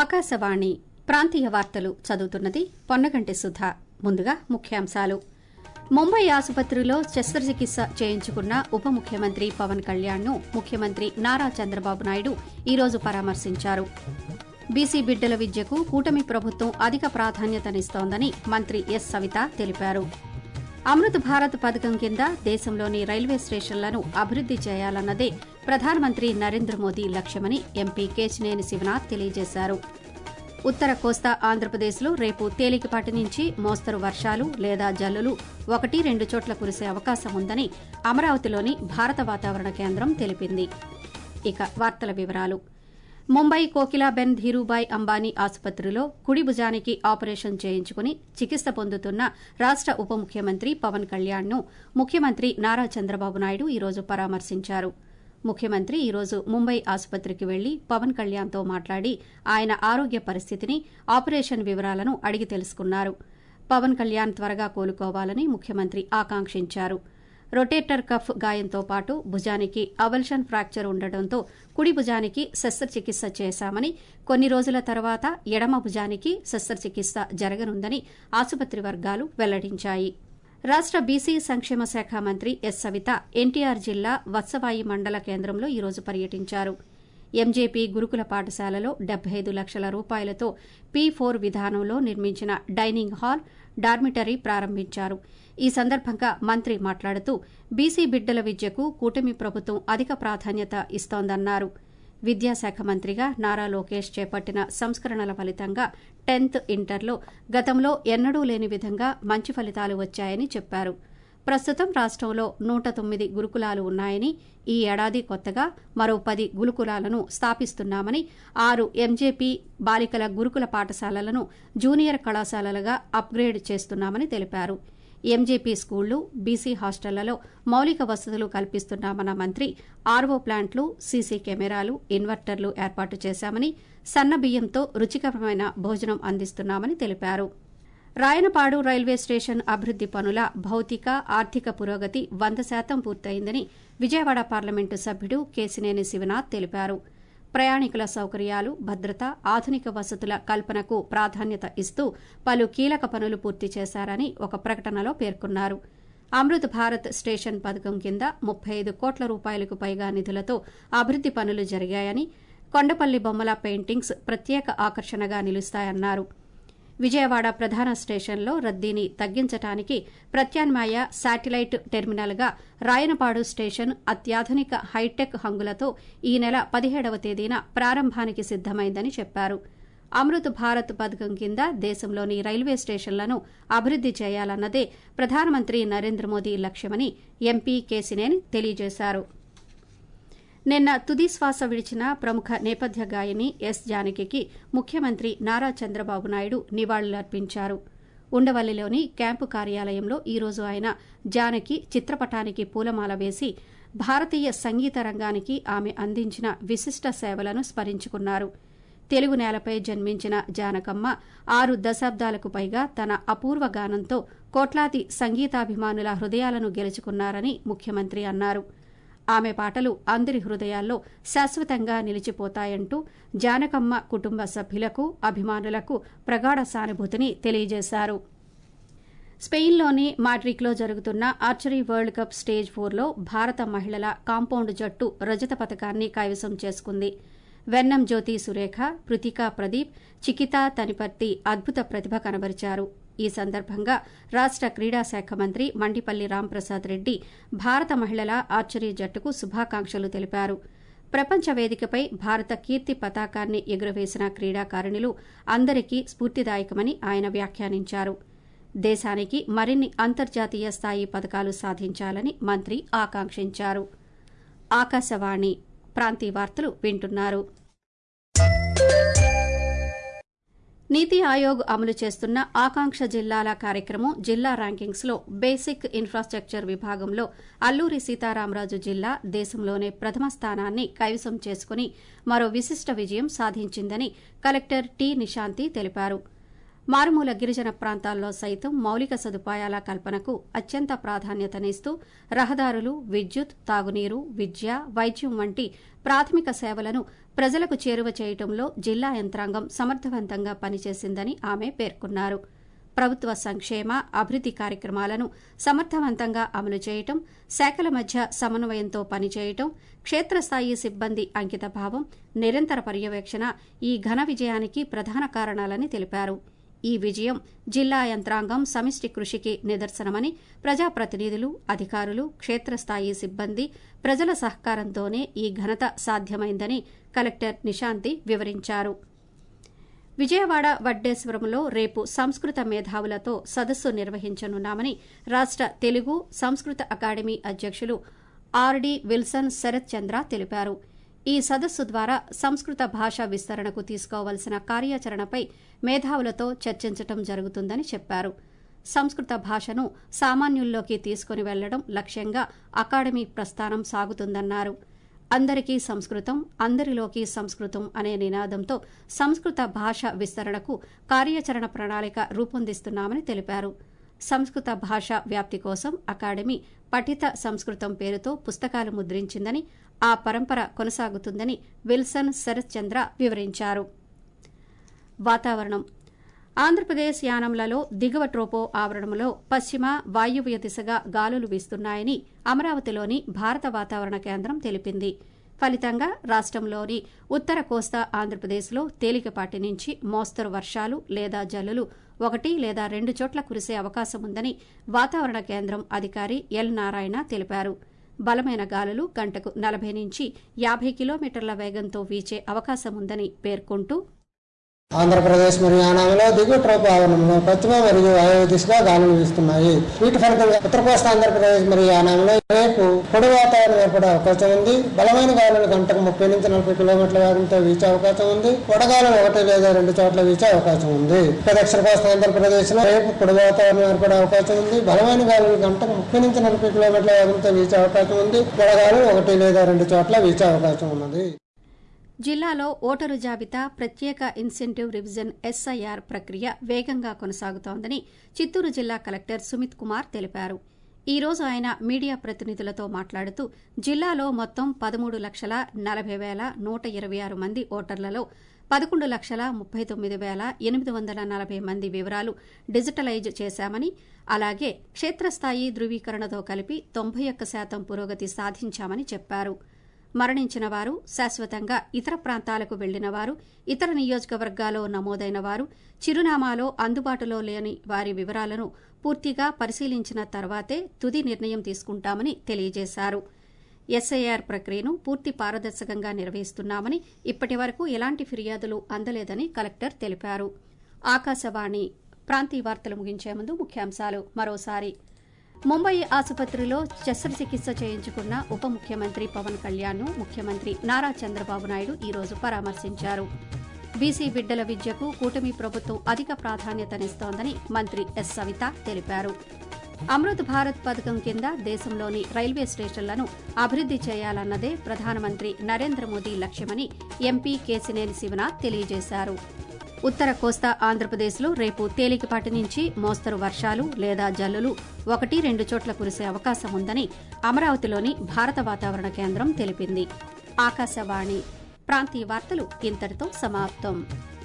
ఆకాశవాణి ప్రాంతీయ వార్తలు చదువుతున్నది పొన్నగంటి సుధ ముందుగా ముఖ్యాంశాలు ముంబై ఆసుపత్రిలో శస్త్రచికిత్స చేయించుకున్న ఉప ముఖ్యమంత్రి పవన్ కళ్యాణ్ను ముఖ్యమంత్రి నారా చంద్రబాబు నాయుడు ఈరోజు పరామర్శించారు బీసీ బిడ్డల విద్యకు కూటమి ప్రభుత్వం అధిక ప్రాధాన్యతనిస్తోందని మంత్రి ఎస్ సవిత తెలిపారు అమృత్ భారత్ పథకం కింద దేశంలోని రైల్వే స్టేషన్లను అభివృద్ది చేయాలన్నదే ప్రధానమంత్రి నరేంద్ర మోదీ లక్ష్యమని ఎంపీ కేశినేని శివనాథ్ తెలియజేశారు ఉత్తర కోస్తా ఆంధ్రప్రదేశ్లో రేపు తేలికపాటి నుంచి మోస్తరు వర్షాలు లేదా జల్లులు ఒకటి రెండు చోట్ల కురిసే అవకాశం ఉందని అమరావతిలోని భారత వాతావరణ కేంద్రం తెలిపింది ఇక వార్తల వివరాలు ముంబై కోకిలాబెన్ ధీరూభాయ్ అంబానీ ఆసుపత్రిలో కుడి భుజానికి ఆపరేషన్ చేయించుకుని చికిత్స పొందుతున్న రాష్ట ఉప ముఖ్యమంత్రి పవన్ కళ్యాణ్ను ముఖ్యమంత్రి నారా చంద్రబాబు నాయుడు ఈరోజు పరామర్శించారు ముఖ్యమంత్రి ఈరోజు ముంబై ఆసుపత్రికి వెళ్లి పవన్ కళ్యాణ్తో మాట్లాడి ఆయన ఆరోగ్య పరిస్థితిని ఆపరేషన్ వివరాలను అడిగి తెలుసుకున్నారు పవన్ కళ్యాణ్ త్వరగా కోలుకోవాలని ముఖ్యమంత్రి ఆకాంక్షించారు రొటేటర్ కఫ్ గాయంతో పాటు భుజానికి అవల్షన్ ఫ్రాక్చర్ ఉండటంతో కుడి భుజానికి శస్త్రచికిత్స చేశామని కొన్ని రోజుల తర్వాత ఎడమ భుజానికి శస్త్రచికిత్స జరగనుందని ఆసుపత్రి వర్గాలు వెల్లడించాయి రాష్ట బీసీ సంక్షేమ శాఖ మంత్రి ఎస్ సవిత ఎన్టీఆర్ జిల్లా వత్సవాయి మండల కేంద్రంలో ఈరోజు పర్యటించారు ఎంజేపీ గురుకుల పాఠశాలలో డెబ్బై ఐదు లక్షల రూపాయలతో పీ ఫోర్ విధానంలో నిర్మించిన డైనింగ్ హాల్ డార్మిటరీ ప్రారంభించారు ఈ సందర్భంగా మంత్రి మాట్లాడుతూ బీసీ బిడ్డల విద్యకు కూటమి ప్రభుత్వం అధిక ప్రాధాన్యత ఇస్తోందన్నారు విద్యాశాఖ మంత్రిగా నారా లోకేష్ చేపట్టిన సంస్కరణల ఫలితంగా టెన్త్ ఇంటర్లో గతంలో ఎన్నడూ లేని విధంగా మంచి ఫలితాలు వచ్చాయని చెప్పారు ప్రస్తుతం రాష్టంలో నూట తొమ్మిది గురుకులాలు ఉన్నాయని ఈ ఏడాది కొత్తగా మరో పది గురుకులాలను స్థాపిస్తున్నామని ఆరు ఎంజేపీ బాలికల గురుకుల పాఠశాలలను జూనియర్ కళాశాలలుగా అప్గ్రేడ్ చేస్తున్నామని తెలిపారు ఎంజేపీ స్కూళ్లు బీసీ హాస్టళ్లలో మౌలిక వసతులు కల్పిస్తున్నామన్న మంత్రి ఆర్వో ప్లాంట్లు సీసీ కెమెరాలు ఇన్వర్టర్లు ఏర్పాటు చేశామని సన్న బియ్యంతో రుచికరమైన భోజనం అందిస్తున్నామని తెలిపారు రాయనపాడు రైల్వే స్టేషన్ అభివృద్ది పనుల భౌతిక ఆర్థిక పురోగతి వంద శాతం పూర్తయిందని విజయవాడ పార్లమెంటు సభ్యుడు కేసినేని శివనాథ్ తెలిపారు ప్రయాణికుల సౌకర్యాలు భద్రత ఆధునిక వసతుల కల్పనకు ప్రాధాన్యత ఇస్తూ పలు కీలక పనులు పూర్తి చేశారని ఒక ప్రకటనలో పేర్కొన్నారు అమృత్ భారత్ స్టేషన్ పథకం కింద ముప్పై ఐదు కోట్ల రూపాయలకు పైగా నిధులతో అభివృద్ది పనులు జరిగాయని కొండపల్లి బొమ్మల పెయింటింగ్స్ ప్రత్యేక ఆకర్షణగా నిలుస్తాయన్నారు విజయవాడ ప్రధాన స్టేషన్లో రద్దీని తగ్గించడానికి ప్రత్యామ్నాయ శాటిలైట్ టెర్మినల్గా రాయనపాడు స్టేషన్ అత్యాధునిక హైటెక్ హంగులతో ఈ నెల పదిహేడవ తేదీన ప్రారంభానికి సిద్దమైందని చెప్పారు అమృత్ భారత్ పథకం కింద దేశంలోని రైల్వే స్టేషన్లను అభివృద్ది చేయాలన్నదే ప్రధానమంత్రి నరేంద్ర మోదీ లక్ష్యమని ఎంపీ కేసినేని తెలియజేశారు నిన్న తుది శ్వాస విడిచిన ప్రముఖ నేపథ్య గాయని ఎస్ జానకికి ముఖ్యమంత్రి నారా చంద్రబాబు నాయుడు నివాళులర్పించారు ఉండవల్లిలోని క్యాంపు కార్యాలయంలో ఈరోజు ఆయన జానకి చిత్రపటానికి పూలమాల వేసి భారతీయ సంగీత రంగానికి ఆమె అందించిన విశిష్ట సేవలను స్మరించుకున్నారు తెలుగు నేలపై జన్మించిన జానకమ్మ ఆరు దశాబ్దాలకు పైగా తన అపూర్వ గానంతో కోట్లాది సంగీతాభిమానుల హృదయాలను గెలుచుకున్నారని ముఖ్యమంత్రి అన్నారు ఆమె పాటలు అందరి హృదయాల్లో శాశ్వతంగా నిలిచిపోతాయంటూ జానకమ్మ కుటుంబ సభ్యులకు అభిమానులకు ప్రగాఢ సానుభూతిని తెలియజేశారు స్పెయిన్లోని మాడ్రిక్లో జరుగుతున్న ఆర్చరీ వరల్డ్ కప్ స్టేజ్ ఫోర్లో భారత మహిళల కాంపౌండ్ జట్టు రజత పథకాన్ని కైవసం చేసుకుంది వెన్నం జ్యోతి సురేఖ పృతికా ప్రదీప్ చికితా తనిపర్తి అద్భుత ప్రతిభ కనబరిచారు ఈ సందర్భంగా రాష్ట క్రీడా శాఖ మంత్రి మండిపల్లి రాంప్రసాద్ రెడ్డి భారత మహిళల ఆర్చరీ జట్టుకు శుభాకాంక్షలు తెలిపారు ప్రపంచ వేదికపై భారత కీర్తి పతాకాన్ని ఎగురవేసిన క్రీడాకారిణులు అందరికీ స్ఫూర్తిదాయకమని ఆయన వ్యాఖ్యానించారు దేశానికి మరిన్ని అంతర్జాతీయ స్థాయి పథకాలు సాధించాలని మంత్రి ఆకాంక్షించారు ఆకాశవాణి ప్రాంతీయ వార్తలు వింటున్నారు నీతి ఆయోగ్ అమలు చేస్తున్న ఆకాంక్ష జిల్లాల కార్యక్రమం జిల్లా ర్యాంకింగ్స్లో బేసిక్ ఇన్ఫ్రాస్ట్రక్చర్ విభాగంలో అల్లూరి సీతారామరాజు జిల్లా దేశంలోనే ప్రథమ స్థానాన్ని కైవసం చేసుకుని మరో విశిష్ట విజయం సాధించిందని కలెక్టర్ టి నిశాంతి తెలిపారు మారుమూల గిరిజన ప్రాంతాల్లో సైతం మౌలిక సదుపాయాల కల్పనకు అత్యంత ప్రాధాన్యతనిస్తూ రహదారులు విద్యుత్ తాగునీరు విద్య వైద్యం వంటి ప్రాథమిక సేవలను ప్రజలకు చేరువ చేయటంలో జిల్లా యంత్రాంగం సమర్థవంతంగా పనిచేసిందని ఆమె పేర్కొన్నారు ప్రభుత్వ సంక్షేమ అభివృద్ది కార్యక్రమాలను సమర్థవంతంగా అమలు చేయటం శాఖల మధ్య సమన్వయంతో పనిచేయటం క్షేత్రస్థాయి సిబ్బంది అంకితభావం నిరంతర పర్యవేక్షణ ఈ ఘన విజయానికి ప్రధాన కారణాలని తెలిపారు ఈ విజయం జిల్లా యంత్రాంగం సమిష్టి కృషికి నిదర్శనమని ప్రజాప్రతినిధులు అధికారులు క్షేత్రస్థాయి సిబ్బంది ప్రజల సహకారంతోనే ఈ ఘనత సాధ్యమైందని కలెక్టర్ నిశాంతి వివరించారు విజయవాడ వడ్డేశ్వరంలో రేపు సంస్కృత మేధావులతో సదస్సు నిర్వహించనున్నామని రాష్ట తెలుగు సంస్కృత అకాడమీ అధ్యక్షులు ఆర్డి విల్సన్ శరత్ చంద్ర తెలిపారు ఈ సదస్సు ద్వారా సంస్కృత భాష విస్తరణకు తీసుకోవలసిన కార్యాచరణపై మేధావులతో చర్చించటం జరుగుతుందని చెప్పారు సంస్కృత భాషను సామాన్యుల్లోకి తీసుకుని వెళ్లడం లక్ష్యంగా అకాడమీ ప్రస్థానం సాగుతుందన్నారు అందరికీ సంస్కృతం అందరిలోకి సంస్కృతం అనే నినాదంతో సంస్కృత భాష విస్తరణకు కార్యాచరణ ప్రణాళిక రూపొందిస్తున్నామని తెలిపారు సంస్కృత భాష వ్యాప్తి కోసం అకాడమీ పఠిత సంస్కృతం పేరుతో పుస్తకాలు ముద్రించిందని ఆ పరంపర కొనసాగుతుందని విల్సన్ శరత్ చంద్ర వివరించారు వాతావరణం ఆంధ్రప్రదేశ్ యానంలలో దిగువ ట్రోపో ఆవరణంలో పశ్చిమ వాయువ్య దిశగా గాలులు వీస్తున్నాయని అమరావతిలోని భారత వాతావరణ కేంద్రం తెలిపింది ఫలితంగా రాష్టంలోని ఉత్తర కోస్తా ఆంధ్రప్రదేశ్లో తేలికపాటి నుంచి మోస్తరు వర్షాలు లేదా జల్లులు ఒకటి లేదా రెండు చోట్ల కురిసే అవకాశం ఉందని వాతావరణ కేంద్రం అధికారి ఎల్ నారాయణ తెలిపారు బలమైన గాలులు గంటకు నలభై నుంచి యాభై కిలోమీటర్ల వేగంతో వీచే అవకాశం ఉందని పేర్కొంటూ ఆంధ్రప్రదేశ్ మరియు యానాంలో దిగువ ట్రోప్ ఆవరణంలో పశ్చిమ మరియు వాయువ్య దిశగా గాలులు వీస్తున్నాయి వీటి ఫలితంగా ఉత్తర కోస్తా ఆంధ్రప్రదేశ్ మరియు యానాంలో రేపు పొడి వాతావరణం ఏర్పడే అవకాశం ఉంది బలమైన గాలులు గంటకు ముప్పై నుంచి నలభై కిలోమీటర్ల వేగంతో వీచే అవకాశం ఉంది వడగాలులు ఒకటి లేదా రెండు చోట్ల వీచే అవకాశం ఉంది ఇక దక్షిణ కోస్తా ఆంధ్రప్రదేశ్ లో రేపు పొడి వాతావరణం ఏర్పడే అవకాశం ఉంది బలమైన గాలులు గంటకు ముప్పై నుంచి నలభై కిలోమీటర్ల వేగంతో వీచే అవకాశం ఉంది వడగాలు ఒకటి లేదా రెండు చోట్ల వీచే అవకాశం ఉన్నది జిల్లాలో ఓటరు జాబితా ప్రత్యేక ఇన్సెంటివ్ రివిజన్ ఎస్ఐఆర్ ప్రక్రియ వేగంగా కొనసాగుతోందని చిత్తూరు జిల్లా కలెక్టర్ సుమిత్ కుమార్ తెలిపారు ఈ రోజు ఆయన మీడియా ప్రతినిధులతో మాట్లాడుతూ జిల్లాలో మొత్తం పదమూడు లక్షల నలభై వేల నూట ఇరవై ఆరు మంది ఓటర్లలో పదకొండు లక్షల ముప్పై తొమ్మిది వేల ఎనిమిది వందల నలభై మంది వివరాలు డిజిటలైజ్ చేశామని అలాగే క్షేత్రస్థాయి ధృవీకరణతో కలిపి తొంభై ఒక్క శాతం పురోగతి సాధించామని చెప్పారు మరణించిన వారు శాశ్వతంగా ఇతర ప్రాంతాలకు వెళ్లిన వారు ఇతర నియోజకవర్గాల్లో నమోదైన వారు చిరునామాలో అందుబాటులో లేని వారి వివరాలను పూర్తిగా పరిశీలించిన తర్వాతే తుది నిర్ణయం తీసుకుంటామని తెలియజేశారు ఎస్ఐఆర్ ప్రక్రియను పూర్తి పారదర్శకంగా నిర్వహిస్తున్నామని ఇప్పటి వరకు ఎలాంటి ఫిర్యాదులు అందలేదని కలెక్టర్ తెలిపారు ఆకాశవాణి ప్రాంతీయ వార్తలు ముగించే ముందు ముఖ్యాంశాలు మరోసారి ముంబై ఆసుపత్రిలో శస్త్రచికిత్స చేయించుకున్న ఉప ముఖ్యమంత్రి పవన్ కళ్యాణ్ను ముఖ్యమంత్రి నారా చంద్రబాబు నాయుడు ఈ రోజు పరామర్శించారు బీసీ బిడ్డల విద్యకు కూటమి ప్రభుత్వం అధిక ప్రాధాన్యతనిస్తోందని మంత్రి ఎస్ సవిత తెలిపారు అమృత్ భారత్ పథకం కింద దేశంలోని రైల్వే స్టేషన్లను అభివృద్ది చేయాలన్నదే ప్రధానమంత్రి నరేంద్ర మోదీ లక్ష్యమని ఎంపీ కేసినేని శివనాథ్ తెలియజేశారు ఉత్తర కోస్తా ఆంధ్రప్రదేశ్లో రేపు తేలికపాటి నుంచి మోస్తరు వర్షాలు లేదా జల్లులు ఒకటి రెండు చోట్ల కురిసే అవకాశం ఉందని అమరావతిలోని భారత వాతావరణ కేంద్రం తెలిపింది ఆకాశవాణి ప్రాంతీయ వార్తలు ఇంతటితో సమాప్తం